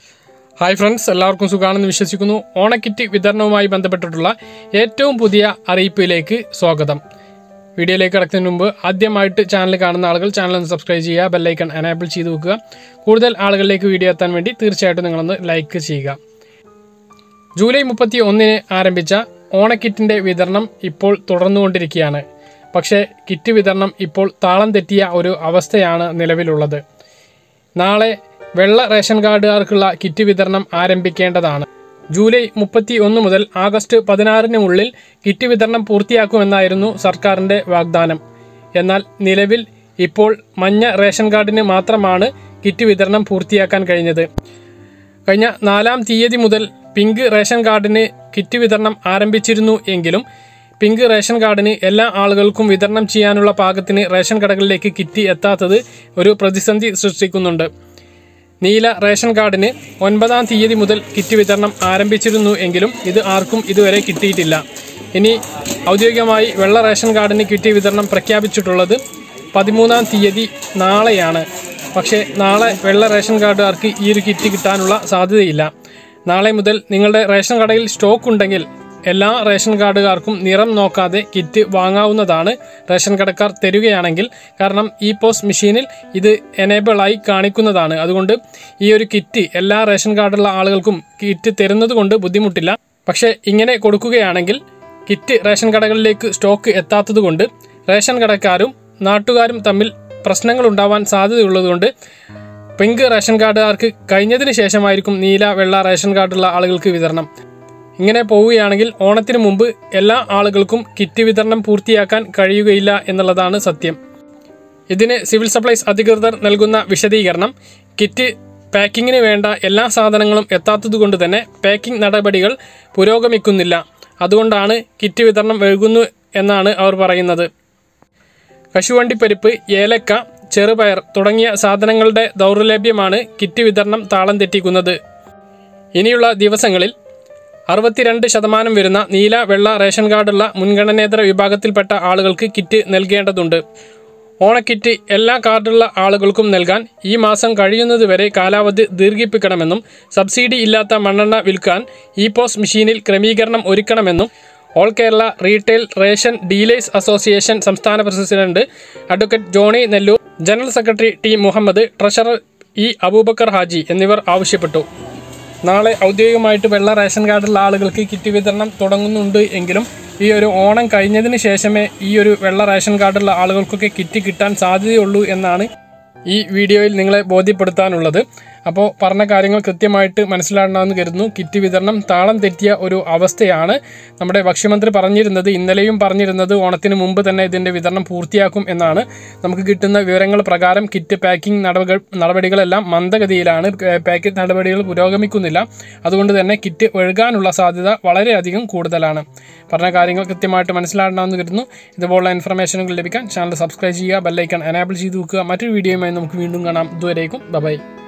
hi friends എല്ലാവർക്കും സുഖാണെന്ന് വിശ്വസിക്കുന്നു ഓണക്കിറ്റ് വിതരണവുമായി ബന്ധപ്പെട്ടിട്ടുള്ള ഏറ്റവും പുതിയ അറിയിപ്പിലേക്ക് സ്വാഗതം വീഡിയോയിലേക്ക് കിടക്കുന്നതിന് മുമ്പ് ആദ്യമായിട്ട് ചാനൽ കാണുന്ന ആളുകൾ ചാനൽ ഒന്ന് സബ്സ്ക്രൈബ് ചെയ്യുക ബെല്ലൈക്കൺ എനേബിൾ ചെയ്ത് വെക്കുക കൂടുതൽ ആളുകളിലേക്ക് വീഡിയോ എത്താൻ വേണ്ടി തീർച്ചയായിട്ടും നിങ്ങളൊന്ന് ലൈക്ക് ചെയ്യുക ജൂലൈ മുപ്പത്തി ഒന്നിന് ആരംഭിച്ച ഓണക്കിറ്റിൻ്റെ വിതരണം ഇപ്പോൾ തുടർന്നുകൊണ്ടിരിക്കുകയാണ് പക്ഷേ കിറ്റ് വിതരണം ഇപ്പോൾ താളം തെറ്റിയ ഒരു അവസ്ഥയാണ് നിലവിലുള്ളത് നാളെ വെള്ള റേഷൻ കാർഡുകാർക്കുള്ള കിറ്റ് വിതരണം ആരംഭിക്കേണ്ടതാണ് ജൂലൈ മുപ്പത്തി ഒന്ന് മുതൽ ആഗസ്റ്റ് പതിനാറിനുള്ളിൽ കിറ്റ് വിതരണം പൂർത്തിയാക്കുമെന്നായിരുന്നു സർക്കാരിൻ്റെ വാഗ്ദാനം എന്നാൽ നിലവിൽ ഇപ്പോൾ മഞ്ഞ റേഷൻ കാർഡിന് മാത്രമാണ് കിറ്റ് വിതരണം പൂർത്തിയാക്കാൻ കഴിഞ്ഞത് കഴിഞ്ഞ നാലാം തീയതി മുതൽ പിങ്ക് റേഷൻ കാർഡിന് കിറ്റ് വിതരണം ആരംഭിച്ചിരുന്നു എങ്കിലും പിങ്ക് റേഷൻ കാർഡിന് എല്ലാ ആളുകൾക്കും വിതരണം ചെയ്യാനുള്ള പാകത്തിന് റേഷൻ കടകളിലേക്ക് കിറ്റ് എത്താത്തത് ഒരു പ്രതിസന്ധി സൃഷ്ടിക്കുന്നുണ്ട് നീല റേഷൻ കാർഡിന് ഒൻപതാം തീയതി മുതൽ കിറ്റ് വിതരണം ആരംഭിച്ചിരുന്നു എങ്കിലും ഇത് ആർക്കും ഇതുവരെ കിട്ടിയിട്ടില്ല ഇനി ഔദ്യോഗികമായി വെള്ള റേഷൻ കാർഡിന് കിറ്റ് വിതരണം പ്രഖ്യാപിച്ചിട്ടുള്ളത് പതിമൂന്നാം തീയതി നാളെയാണ് പക്ഷേ നാളെ വെള്ള റേഷൻ കാർഡുകാർക്ക് ഈ ഒരു കിറ്റ് കിട്ടാനുള്ള സാധ്യതയില്ല നാളെ മുതൽ നിങ്ങളുടെ റേഷൻ കടയിൽ സ്റ്റോക്ക് ഉണ്ടെങ്കിൽ എല്ലാ റേഷൻ കാർഡുകാർക്കും നിറം നോക്കാതെ കിറ്റ് വാങ്ങാവുന്നതാണ് റേഷൻ കടക്കാർ തരികയാണെങ്കിൽ കാരണം ഈ പോസ്റ്റ് മെഷീനിൽ ഇത് എനേബിളായി കാണിക്കുന്നതാണ് അതുകൊണ്ട് ഈ ഒരു കിറ്റ് എല്ലാ റേഷൻ കാർഡുള്ള ആളുകൾക്കും കിറ്റ് തരുന്നത് കൊണ്ട് ബുദ്ധിമുട്ടില്ല പക്ഷേ ഇങ്ങനെ കൊടുക്കുകയാണെങ്കിൽ കിറ്റ് റേഷൻ കടകളിലേക്ക് സ്റ്റോക്ക് എത്താത്തത് കൊണ്ട് റേഷൻ കടക്കാരും നാട്ടുകാരും തമ്മിൽ പ്രശ്നങ്ങൾ ഉണ്ടാവാൻ സാധ്യതയുള്ളതുകൊണ്ട് പിങ്ക് റേഷൻ കാർഡുകാർക്ക് കഴിഞ്ഞതിന് ശേഷമായിരിക്കും നീല വെള്ള റേഷൻ കാർഡുള്ള ആളുകൾക്ക് വിതരണം ഇങ്ങനെ പോവുകയാണെങ്കിൽ ഓണത്തിന് മുമ്പ് എല്ലാ ആളുകൾക്കും കിറ്റ് വിതരണം പൂർത്തിയാക്കാൻ കഴിയുകയില്ല എന്നുള്ളതാണ് സത്യം ഇതിന് സിവിൽ സപ്ലൈസ് അധികൃതർ നൽകുന്ന വിശദീകരണം കിറ്റ് പാക്കിങ്ങിന് വേണ്ട എല്ലാ സാധനങ്ങളും എത്താത്തതുകൊണ്ട് തന്നെ പാക്കിംഗ് നടപടികൾ പുരോഗമിക്കുന്നില്ല അതുകൊണ്ടാണ് കിറ്റ് വിതരണം വൈകുന്നു എന്നാണ് അവർ പറയുന്നത് കശുവണ്ടിപ്പരിപ്പ് ഏലക്ക ചെറുപയർ തുടങ്ങിയ സാധനങ്ങളുടെ ദൗർലഭ്യമാണ് കിറ്റ് വിതരണം താളം തെറ്റിക്കുന്നത് ഇനിയുള്ള ദിവസങ്ങളിൽ അറുപത്തിരണ്ട് ശതമാനം വരുന്ന നീല വെള്ള റേഷൻ കാർഡുള്ള മുൻഗണനേതര വിഭാഗത്തിൽപ്പെട്ട ആളുകൾക്ക് കിറ്റ് നൽകേണ്ടതുണ്ട് ഓണക്കിറ്റ് എല്ലാ കാർഡുള്ള ആളുകൾക്കും നൽകാൻ ഈ മാസം കഴിയുന്നതുവരെ കാലാവധി ദീർഘിപ്പിക്കണമെന്നും സബ്സിഡി ഇല്ലാത്ത മണ്ണെണ്ണ വിൽക്കാൻ ഇ പോസ് മെഷീനിൽ ക്രമീകരണം ഒരുക്കണമെന്നും all Kerala retail ration dealers association സംസ്ഥാന president advocate Johny Nelloor general secretary T Muhammad treasurer E Aboobacker Haji എന്നിവർ ആവശ്യപ്പെട്ടു നാളെ ഔദ്യോഗികമായിട്ട് വെള്ള റേഷൻ കാർഡുള്ള ആളുകൾക്ക് കിറ്റ് വിതരണം തുടങ്ങുന്നുണ്ട് എങ്കിലും ഈ ഒരു ഓണം കഴിഞ്ഞതിന് ശേഷമേ ഈ ഒരു വെള്ള റേഷൻ കാർഡുള്ള ആളുകൾക്കൊക്കെ കിറ്റ് കിട്ടാൻ സാധ്യതയുള്ളൂ എന്നാണ് ഈ വീഡിയോയിൽ നിങ്ങളെ ബോധ്യപ്പെടുത്താനുള്ളത് അപ്പോൾ പറഞ്ഞ കാര്യങ്ങൾ കൃത്യമായിട്ട് മനസ്സിലാകണമെന്ന് കരുതുന്നു കിറ്റ് വിതരണം താളം തെറ്റിയ ഒരു അവസ്ഥയാണ് നമ്മുടെ ഭക്ഷ്യമന്ത്രി പറഞ്ഞിരുന്നത് ഇന്നലെയും പറഞ്ഞിരുന്നത് ഓണത്തിന് മുമ്പ് തന്നെ ഇതിൻ്റെ വിതരണം പൂർത്തിയാക്കും എന്നാണ് നമുക്ക് കിട്ടുന്ന വിവരങ്ങൾ പ്രകാരം കിറ്റ് പാക്കിംഗ് നടപടികൾ നടപടികളെല്ലാം മന്ദഗതിയിലാണ് പാക്കിംഗ് നടപടികൾ പുരോഗമിക്കുന്നില്ല അതുകൊണ്ട് തന്നെ കിറ്റ് ഒഴുകാനുള്ള സാധ്യത വളരെയധികം കൂടുതലാണ് പറഞ്ഞ കാര്യങ്ങൾ കൃത്യമായിട്ട് മനസ്സിലാകണമെന്ന് കരുതുന്നു ഇതുപോലുള്ള ഇൻഫർമേഷനുകൾ ലഭിക്കാൻ ചാനൽ സബ്സ്ക്രൈബ് ചെയ്യുക ബെല്ലൈക്കൺ എനാബിൾ ചെയ്ത് വെക്കുക മറ്റൊരു വീഡിയോയുമായി നമുക്ക് വീണ്ടും കാണാം ഇതുവരേക്കും ബൈ